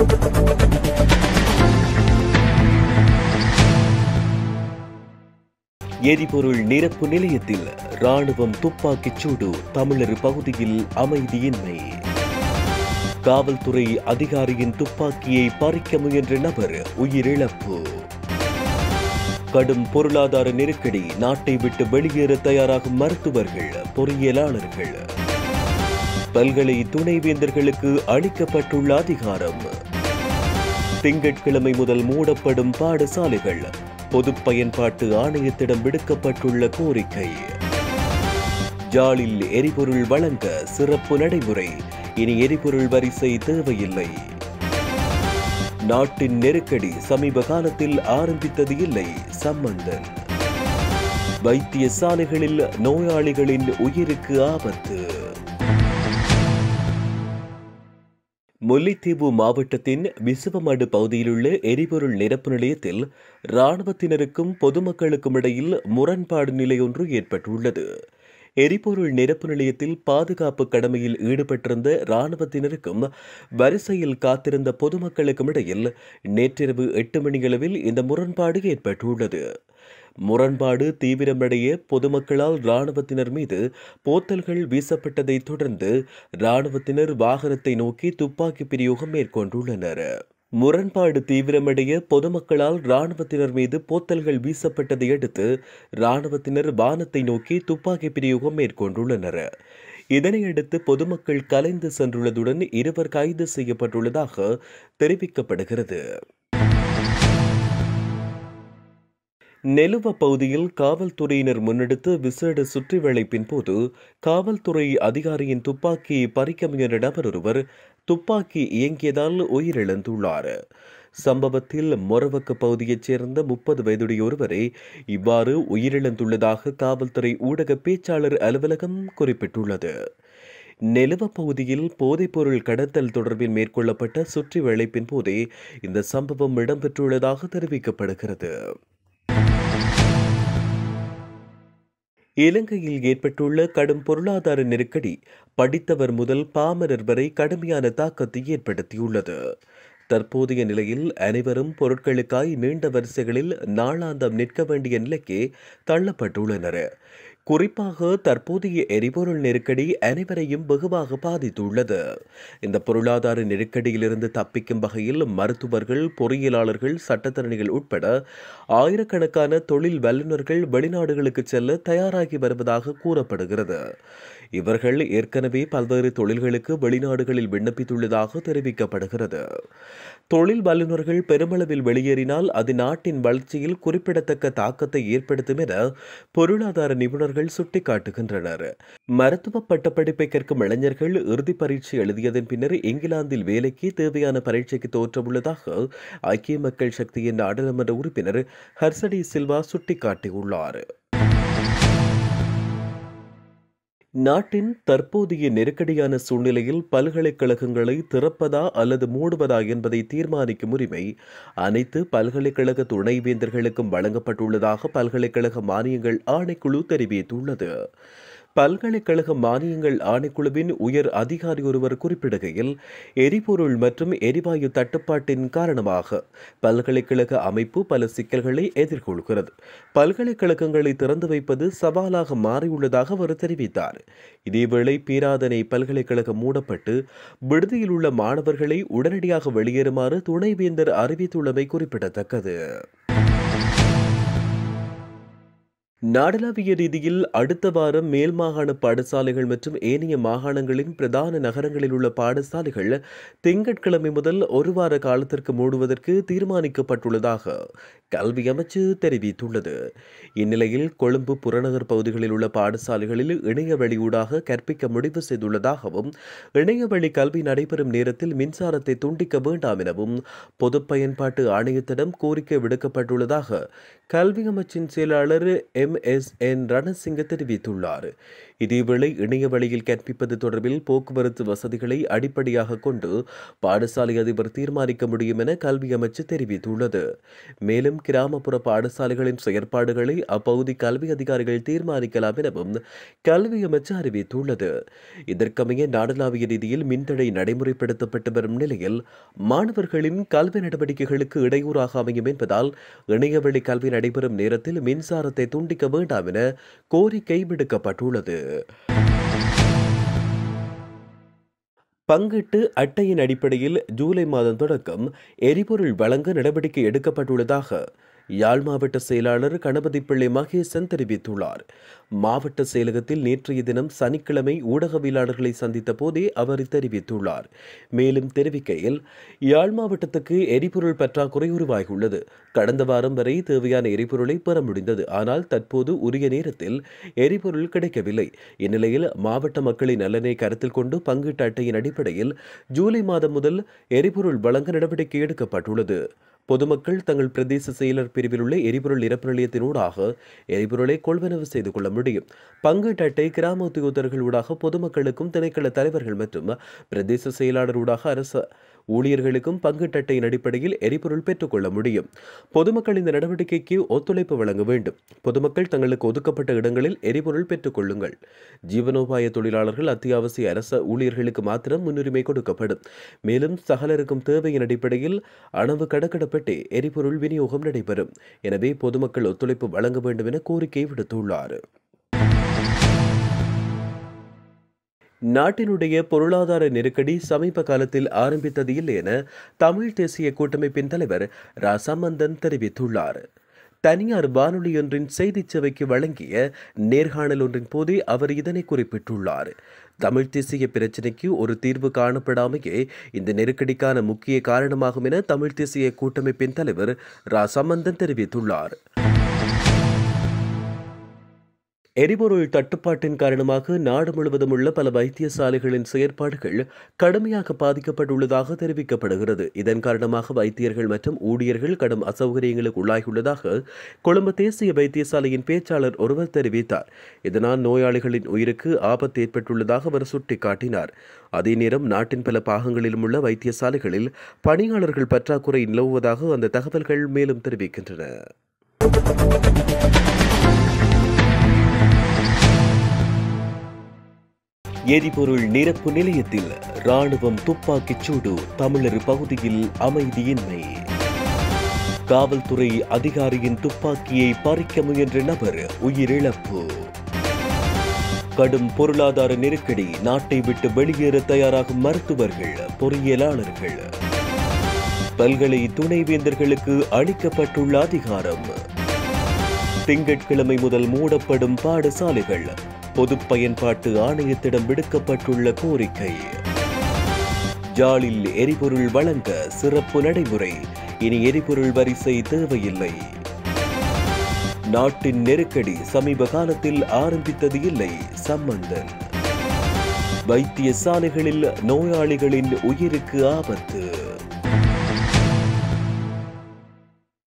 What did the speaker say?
எரிபொருள் நிரப்பு நிலையத்தில் ராணுவம் துப்பாக்கிச் சூடு தமிழர் பகுதியில் அமைதியின்மை காவல்துறை அதிகாரியின் துப்பாக்கியை பறிக்க முயன்ற நபர் உயிரிழப்பு கடும் பொருளாதார நெருக்கடி நாட்டை விட்டு வெளியேற தயாராகும் மருத்துவர்கள் பொறியியலாளர்கள் பல்கலை துணைவேந்தர்களுக்கு அளிக்கப்பட்டுள்ள அதிகாரம் திங்கட்கிழமை முதல் மூடப்படும் பாடசாலைகள் பொது பயன்பாட்டு ஆணையத்திடம் விடுக்கப்பட்டுள்ள கோரிக்கை ஜாலில் எரிபொருள் வழங்க சிறப்பு நடைமுறை இனி எரிபொருள் வரிசை தேவையில்லை நாட்டின் நெருக்கடி சமீப காலத்தில் ஆரம்பித்தது இல்லை சம்பந்தன் வைத்தியசாலைகளில் நோயாளிகளின் உயிருக்கு ஆபத்து முல்லைத்தீவு மாவட்டத்தின் விசுவமடு பகுதியிலுள்ள எரிபொருள் நிரப்பு நிலையத்தில் இராணுவத்தினருக்கும் பொதுமக்களுக்கும் இடையில் முரண்பாடு நிலையொன்று ஏற்பட்டுள்ளது எரிபொருள் நிரப்பு நிலையத்தில் பாதுகாப்பு கடமையில் ஈடுபட்டிருந்த இராணுவத்தினருக்கும் வரிசையில் காத்திருந்த பொதுமக்களுக்கும் இடையில் நேற்றிரவு எட்டு மணியளவில் இந்த முரண்பாடு ஏற்பட்டுள்ளது முரண்பாடு தீவிரமடைய பொதுமக்களால் இராணுவத்தினர் மீது போத்தல்கள் வீசப்பட்டதைத் தொடர்ந்து இராணுவத்தினர் வாகனத்தை நோக்கி துப்பாக்கி பிரயோகம் மேற்கொண்டுள்ளனர் முரண்பாடு தீவிரமடைய பொதுமக்களால் இராணுவத்தினர் மீது போத்தல்கள் வீசப்பட்டதை அடுத்து இராணுவத்தினர் வானத்தை நோக்கி துப்பாக்கி பிரயோகம் மேற்கொண்டுள்ளனர் இதனையடுத்து பொதுமக்கள் கலைந்து சென்றுள்ளதுடன் இருவர் கைது செய்யப்பட்டுள்ளதாக தெரிவிக்கப்படுகிறது நெலுவ பகுதியில் காவல்துறையினர் முன்னெடுத்த விசேட சுற்றிவளைப்பின் போது காவல்துறை அதிகாரியின் துப்பாக்கியை பறிக்க முயன்ற நபர் ஒருவர் துப்பாக்கி இயங்கியதால் உயிரிழந்துள்ளார் சம்பவத்தில் மொரவக்க பகுதியைச் சேர்ந்த முப்பது வயதுடைய ஒருவரை இவ்வாறு உயிரிழந்துள்ளதாக காவல்துறை ஊடக பேச்சாளர் அலுவலகம் குறிப்பிட்டுள்ளது நெலுவ பகுதியில் போதைப்பொருள் கடத்தல் தொடர்பில் மேற்கொள்ளப்பட்ட சுற்றி வளைப்பின் போதே இந்த சம்பவம் இடம்பெற்றுள்ளதாக தெரிவிக்கப்படுகிறது இலங்கையில் ஏற்பட்டுள்ள கடும் பொருளாதார நெருக்கடி படித்தவர் முதல் பாமரர் வரை கடுமையான தாக்கத்தை ஏற்படுத்தியுள்ளது தற்போதைய நிலையில் அனைவரும் பொருட்களுக்காய் நீண்ட வரிசைகளில் நாளாந்தம் நிற்க வேண்டிய நிலைக்கு தள்ளப்பட்டுள்ளனர் குறிப்பாக தற்போதைய எரிபொருள் நெருக்கடி அனைவரையும் வெகுவாக பாதித்துள்ளது இந்த பொருளாதார நெருக்கடியிலிருந்து தப்பிக்கும் வகையில் மருத்துவர்கள் பொறியியலாளர்கள் சட்டத்தரணிகள் உட்பட ஆயிரக்கணக்கான தொழில் வல்லுநர்கள் வெளிநாடுகளுக்கு செல்ல தயாராகி வருவதாக கூறப்படுகிறது இவர்கள் ஏற்கனவே பல்வேறு தொழில்களுக்கு வெளிநாடுகளில் விண்ணப்பித்துள்ளதாக தெரிவிக்கப்படுகிறது தொழில் வல்லுநர்கள் பெருமளவில் வெளியேறினால் அது நாட்டின் வளர்ச்சியில் குறிப்பிடத்தக்க தாக்கத்தை ஏற்படுத்தும் என பொருளாதார நிபுணர்கள் சுட்டிக்காட்டுகின்றனர் மருத்துவ பட்டப்படிப்பை கற்கும் இளைஞர்கள் இறுதி பரீட்சை எழுதியதன் பின்னர் இங்கிலாந்தில் வேலைக்கு தேவையான பரீட்சைக்கு தோற்றவுள்ளதாக ஐக்கிய மக்கள் சக்தியின் நாடாளுமன்ற உறுப்பினர் ஹர்சடி சில்வா சுட்டிக்காட்டியுள்ளார் நாட்டின் தற்போதைய நெருக்கடியான சூழ்நிலையில் பல்கலைக்கழகங்களை திறப்பதா அல்லது மூடுவதா என்பதை தீர்மானிக்கும் உரிமை அனைத்து பல்கலைக்கழக துணைவேந்தர்களுக்கும் வழங்கப்பட்டுள்ளதாக பல்கலைக்கழக மானியங்கள் ஆணைக்குழு தெரிவித்துள்ளது பல்கலைக்கழக மானியங்கள் ஆணைக்குழுவின் உயர் அதிகாரி ஒருவர் குறிப்பிடுகையில் எரிபொருள் மற்றும் எரிவாயு தட்டுப்பாட்டின் காரணமாக பல்கலைக்கழக அமைப்பு பல சிக்கல்களை எதிர்கொள்கிறது பல்கலைக்கழகங்களை திறந்து வைப்பது சவாலாக மாறியுள்ளதாக அவர் தெரிவித்தார் இதேவேளை பேராதனை பல்கலைக்கழகம் மூடப்பட்டு விடுதியில் உள்ள மாணவர்களை உடனடியாக வெளியேறுமாறு துணைவேந்தர் அறிவித்துள்ளமை குறிப்பிடத்தக்கது நாடளாவிய ரீதியில் அடுத்த வாரம் மேல் மாகாண பாடசாலைகள் மற்றும் ஏனைய மாகாணங்களின் பிரதான நகரங்களில் உள்ள பாடசாலைகள் திங்கட்கிழமை முதல் ஒரு வார காலத்திற்கு மூடுவதற்கு தீர்மானிக்கப்பட்டுள்ளதாக கல்வி அமைச்சு தெரிவித்துள்ளது இந்நிலையில் கொழும்பு புறநகர் பகுதிகளில் உள்ள பாடசாலைகளில் இணைய வழியூடாக கற்பிக்க முடிவு செய்துள்ளதாகவும் இணைய வழி கல்வி நடைபெறும் நேரத்தில் மின்சாரத்தை துண்டிக்க வேண்டாம் எனவும் பொது பயன்பாட்டு ஆணையத்திடம் கோரிக்கை விடுக்கப்பட்டுள்ளதாக கல்வி அமைச்சின் செயலாளர் M M S N Ranasinghe தெரிவித்துள்ளார் இதேவேளை இணைய வழியில் கற்பிப்பது தொடர்பில் போக்குவரத்து வசதிகளை அடிப்படையாக கொண்டு பாடசாலை அதிபர் தீர்மானிக்க முடியும் என கல்வி அமைச்சு தெரிவித்துள்ளது மேலும் கிராமப்புற பாடசாலைகளின் செயற்பாடுகளை அப்பகுதி கல்வி அதிகாரிகள் தீர்மானிக்கலாம் எனவும் கல்வி அமைச்சு அறிவித்துள்ளது இதற்கமைய நாடளாவிய ரீதியில் மின்தடை நடைமுறைப்படுத்தப்பட்டு வரும் நிலையில் மாணவர்களின் கல்வி நடவடிக்கைகளுக்கு இடையூறாக அமையும் என்பதால் இணையவழி கல்வி நடைபெறும் நேரத்தில் மின்சாரத்தை துண்டிக்க வேண்டாம் என கோரிக்கை விடுக்கப்பட்டுள்ளது பங்கிட்டு அட்டையின் அடிப்படையில் ஜூலை மாதம் தொடக்கம் எரிபொருள் வழங்க நடவடிக்கை எடுக்கப்பட்டுள்ளதாக யாழ் மாவட்ட செயலாளர் கணபதி பிள்ளை மகேசன் தெரிவித்துள்ளார் மாவட்ட செயலகத்தில் நேற்றைய தினம் சனிக்கிழமை ஊடகவியலாளர்களை சந்தித்த போதே அவர் தெரிவித்துள்ளார் மேலும் தெரிவிக்கையில் யாழ் மாவட்டத்துக்கு எரிபொருள் பற்றாக்குறை உருவாகியுள்ளது கடந்த வாரம் வரை தேவையான எரிபொருளை பெற முடிந்தது ஆனால் தற்போது உரிய நேரத்தில் எரிபொருள் கிடைக்கவில்லை இந்நிலையில் மாவட்ட மக்களின் நலனை கருத்தில் கொண்டு பங்கீட்டு அட்டையின் அடிப்படையில் ஜூலை மாதம் முதல் எரிபொருள் வழங்க நடவடிக்கை எடுக்கப்பட்டுள்ளது பொதுமக்கள் தங்கள் பிரதேச செயலர் பிரிவில் உள்ள எரிபொருள் நிரப்பு நிலையத்தினூடாக எரிபொருளை கொள்வனவு செய்து கொள்ள முடியும் பங்கீட்டு அட்டை கிராம உத்தியோகத்தர்கள் ஊடாக பொதுமக்களுக்கும் திணைக்கள தலைவர்கள் மற்றும் பிரதேச செயலாளர் ஊடாக அரசு ஊழியர்களுக்கும் பங்கீட்டு அட்டையின் அடிப்படையில் எரிபொருள் பெற்றுக்கொள்ள முடியும் பொதுமக்கள் இந்த நடவடிக்கைக்கு ஒத்துழைப்பு வழங்க வேண்டும் பொதுமக்கள் தங்களுக்கு ஒதுக்கப்பட்ட இடங்களில் எரிபொருள் பெற்றுக் கொள்ளுங்கள் ஜீவனோபாய தொழிலாளர்கள் அத்தியாவசிய அரச ஊழியர்களுக்கு மாத்திரம் முன்னுரிமை கொடுக்கப்படும் மேலும் சகலருக்கும் தேவையின் அடிப்படையில் அணவு கடக்கடப்பட்டு எரிபொருள் விநியோகம் நடைபெறும் எனவே பொதுமக்கள் ஒத்துழைப்பு வழங்க வேண்டும் என கோரிக்கை விடுத்துள்ளார் நாட்டினுடைய பொருளாதார நெருக்கடி சமீப காலத்தில் ஆரம்பித்தது இல்லை என தமிழ் தேசிய கூட்டமைப்பின் தலைவர் ரா சம்பந்தன் தெரிவித்துள்ளார் தனியார் வானொலியொன்றின் செய்திச் சேவைக்கு வழங்கிய நேர்காணல் ஒன்றின் போதே அவர் இதனை குறிப்பிட்டுள்ளார் தமிழ் தேசிய பிரச்சினைக்கு ஒரு தீர்வு காணப்படாமையே இந்த நெருக்கடிக்கான முக்கிய காரணமாகும் என தமிழ் தேசிய கூட்டமைப்பின் தலைவர் ரா சம்பந்தன் தெரிவித்துள்ளார் எரிபொருள் தட்டுப்பாட்டின் காரணமாக நாடு முழுவதும் உள்ள பல வைத்தியசாலைகளின் செயற்பாடுகள் கடுமையாக பாதிக்கப்பட்டுள்ளதாக தெரிவிக்கப்படுகிறது இதன் காரணமாக வைத்தியர்கள் மற்றும் ஊழியர்கள் கடும் அசௌகரியங்களுக்கு உள்ளாகியுள்ளதாக கொழும்பு தேசிய வைத்தியசாலையின் பேச்சாளர் ஒருவர் தெரிவித்தார் இதனால் நோயாளிகளின் உயிருக்கு ஆபத்து ஏற்பட்டுள்ளதாக அவர் சுட்டிக்காட்டினார் அதே நேரம் நாட்டின் பல பாகங்களிலும் உள்ள வைத்தியசாலைகளில் பணியாளர்கள் பற்றாக்குறை நிலவுவதாக அந்த தகவல்கள் மேலும் தெரிவிக்கின்றன எரிபொருள் நிரப்பு நிலையத்தில் ராணுவம் துப்பாக்கிச் சூடு தமிழர் பகுதியில் அமைதியின்மை காவல்துறை அதிகாரியின் துப்பாக்கியை பறிக்க முயன்ற நபர் உயிரிழப்பு கடும் பொருளாதார நெருக்கடி நாட்டை விட்டு வெளியேற தயாராகும் மருத்துவர்கள் பொறியியலாளர்கள் பல்கலை துணைவேந்தர்களுக்கு அளிக்கப்பட்டுள்ள அதிகாரம் திங்கட்கிழமை முதல் மூடப்படும் பாடசாலைகள் பொது பயன்பாட்டு ஆணையத்திடம் விடுக்கப்பட்டுள்ள கோரிக்கை ஜாலில் எரிபொருள் வழங்க சிறப்பு நடைமுறை இனி எரிபொருள் வரிசை தேவையில்லை நாட்டின் நெருக்கடி சமீப காலத்தில் ஆரம்பித்தது இல்லை சம்பந்தன் வைத்தியசாலைகளில் நோயாளிகளின் உயிருக்கு ஆபத்து